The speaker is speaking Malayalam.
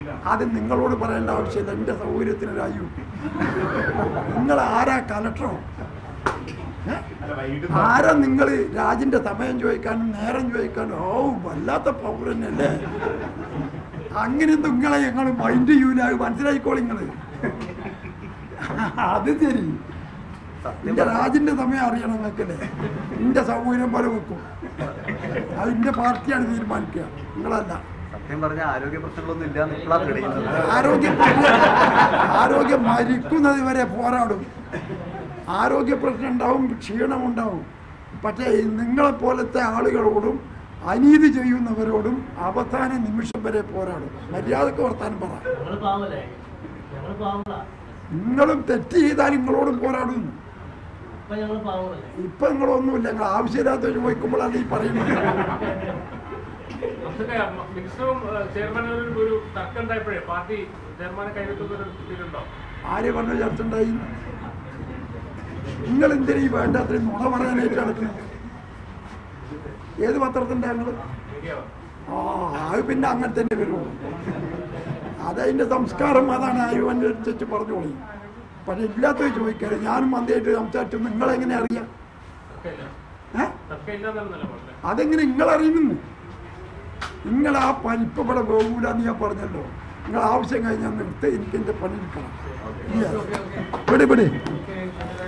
അത് നിങ്ങളോട് പറയേണ്ട ആവശ്യമില്ല എൻ്റെ സൗകര്യത്തിന് രാജു നിങ്ങൾ ആരാ കലക്ടറോ ഏ? ആരാ നിങ്ങൾ രാജിന്റെ സമയം ചോദിക്കാനും നേരം ചോദിക്കാനും ഓ വല്ലാത്ത പൗരനല്ലേ അങ്ങനെ നിങ്ങളെ ഞങ്ങൾ മൈൻഡ് ചെയ്യൂല അത് മനസ്സിലായിക്കോളി നിങ്ങള് അത് ശരി എന്റെ രാജിന്റെ സമയം അറിയണം നിങ്ങൾക്കല്ലേ എന്റെ സൗകര്യം പോലെ വെക്കും അത് എന്റെ പാർട്ടിയാണ് തീരുമാനിക്കുക നിങ്ങളല്ല സത്യം പറഞ്ഞ ആരോഗ്യ പ്രശ്നങ്ങളൊന്നും ഇല്ലാന്ന് ഇപ്പോഴാണ് തെളിയുന്നത് ആരോഗ്യം ആരോഗ്യം മരിക്കുന്നത് വരെ പോരാടും ആരോഗ്യ പ്രശ്നം ഉണ്ടാവും ക്ഷീണമുണ്ടാവും പക്ഷേ ഈ നിങ്ങളെ പോലത്തെ ആളുകളോടും അനീതി ചെയ്യുന്നവരോടും അവസാന നിമിഷം വരെ പോരാടും മര്യാദക്ക് വർത്താനം പറ ഞങ്ങള് പാവല്ലേ ഞങ്ങള് പാവങ്ങളാ നിങ്ങളും തെറ്റ് ചെയ്താൽ നിങ്ങളോടും പോരാടും ഇപ്പൊ ഞങ്ങള് പാവങ്ങളല്ലേ ഇപ്പൊ നിങ്ങളൊന്നുമില്ല നിങ്ങൾ ആവശ്യമില്ലാത്ത ചോദിക്കുമ്പോഴാണ് ഈ പറയുന്നത് അതൊക്കെ മിനിസ്റ്ററും ചെയർമാനും ഒരു- ഒരു തർക്കം ഉണ്ടായപ്പോഴേ പാർട്ടി ചെയർമാനെ കൈവെക്കുന്ന ഒരു ഇതിലുണ്ടോ ആര് പറഞ്ഞ ചർച്ച ഉണ്ടായി നിങ്ങൾ എന്തിനാ ഈ വേണ്ടാത്ര നുണ പറയാനായിട്ട് നടക്കുന്നത് ഏത് പത്രത്തിൻ്റെ ഞങ്ങൾ മീഡിയ ആ അത് പിന്നെ അങ്ങനെ തന്നെ വരുള്ളൂ അതതിൻ്റെ സംസ്കാരം അതാണ് ആരും അനുസരിച്ച് പറഞ്ഞോളി പക്ഷെ ഇല്ലാത്തത് ചോദിക്കരുത് ഞാനും മന്ദിയായിട്ട് സംസാരിച്ചു നിങ്ങളെങ്ങനെ അറിയാം തർക്കമില്ല ഏ തർക്കം ഇല്ലാന്നല്ല പറഞ്ഞത് അതെങ്ങനെ നിങ്ങൾ നിങ്ങൾ ആ പരിപ്പ് ഇവിടെ പോകൂല എന്ന് ഞാൻ പറഞ്ഞല്ലോ നിങ്ങൾ ആവശ്യം കഴിഞ്ഞാൽ നിർത്തി എനിക്ക് എൻ്റെ പണി എടുക്കണം വിട് വിട്